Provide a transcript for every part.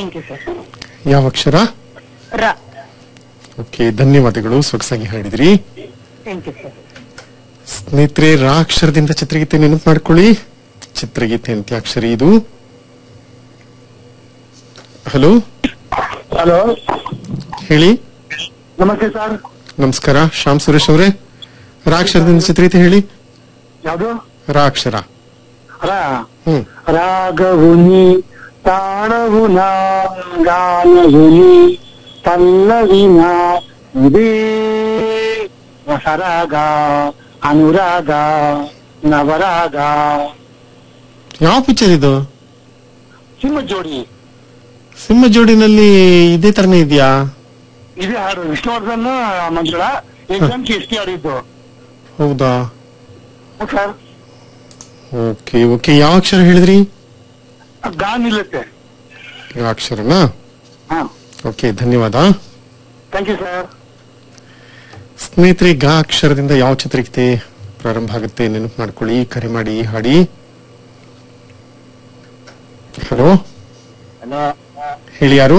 Thank you sir ಯಾವ ಅಕ್ಷರ ರ okay ಧನ್ಯವಾದಗಳು ಸೊಗಸಾಗಿ ಹಾಡಿದ್ರಿ ಥ್ಯಾಂಕ್ ಯು ಸರ್ ಸ್ನೇಹಿತರೆ ರಾ ಅಕ್ಷರದಿಂದ ಚಿತ್ರಗೀತೆ ನೆನಪು ಮಾಡ್ಕೊಳ್ಳಿ ಚಿತ್ರಗೀತೆ ಅಂತ್ಯಾಕ್ಷರಿ ಇದು ಹಲೋ ಹಲೋ ಹೇಳಿ ನಮಸ್ತೆ ಸರ್ ನಮಸ್ಕಾರ ಶ್ಯಾಮ್ ಸುರೇಶ್ ಅವರೇ ರಾ ಅಕ್ಷರದಿಂದ ಚಿತ್ರಗೀತೆ ಹೇಳಿ ಯಾವುದು ರಾ ಅಕ್ಷರ ರಾ ಹ್ಮ್ ರಾಗವು ನೀ ತಾಣವು ನಾ ಗಾನವು ನೀ ಪಲ್ಲವಿನ ಇದೇ ಹೊಸರಾಗ ಅನುರಾಗ ನವರಾಗ ಯಾವ ಪಿಕ್ಚರ್ ಇದು ಸಿಂಹ ಜೋಡಿ ಸಿಂಹ ಜೋಡಿನಲ್ಲಿ ಇದೇ ತರನೇ ಇದೆಯಾ ಇದೇ ಹಾಡು ವಿಷ್ಣುವರ್ಧನ್ ಮಂಜುಳ ಎಕ್ಸಾಮ್ ಎಸ್ ಟಿ ಆಡಿದ್ದು ಹೌದಾ ಸರ್ ಓಕೆ ಓಕೆ ಯಾವ ಅಕ್ಷರ ಹೇಳಿದ್ರಿ ಗಾ ನಿಲ್ಲುತ್ತೆ ಯಾವ ಅಕ್ಷರನಾ ಹಾ ಓಕೆ ಧನ್ಯವಾದ ಥ್ಯಾಂಕ್ ಯು ಸರ್ ಸ್ನೇಹಿತರೆ ಗಾ ಅಕ್ಷರದಿಂದ ಯಾವ ಚಿತ್ರಗೀತೆ ಪ್ರಾರಂಭ ಆಗುತ್ತೆ ನೆನಪು ಮಾಡ್ಕೊಳ್ಳಿ ಕರೆ ಮಾಡಿ ಹಾಡಿ ಹಲೋ ಹಲೋ ಹೇಳಿ ಯಾರು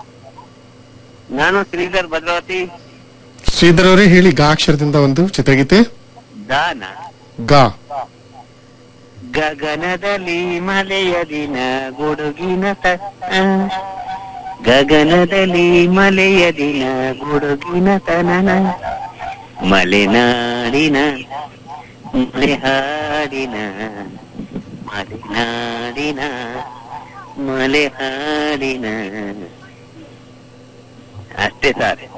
ನಾನು ಶ್ರೀಧರ್ ಭದ್ರಾವತಿ ಶ್ರೀಧರ್ ಅವರೇ ಹೇಳಿ ಗಾ ಅಕ್ಷರದಿಂದ ಒಂದು ಚಿತ್ರಗೀತೆ ದಾನ ಗಾ ಗಗನದಲ್ಲಿ ಮಳೆಯ ದಿನ ಗುಡುಗಿನ ತ ಆ. ಗಗನದಲ್ಲಿ ಮಳೆಯ ದಿನ ಗುಡುಗಿನ ತನನ ಮಲೆನಾಡಿನ ಮಲೆ ಹಾಡಿನ ಮಲೆನಾಡಿನ ಮಲೆ ಹಾಡಿನ ಅಷ್ಟೇ ಸರ್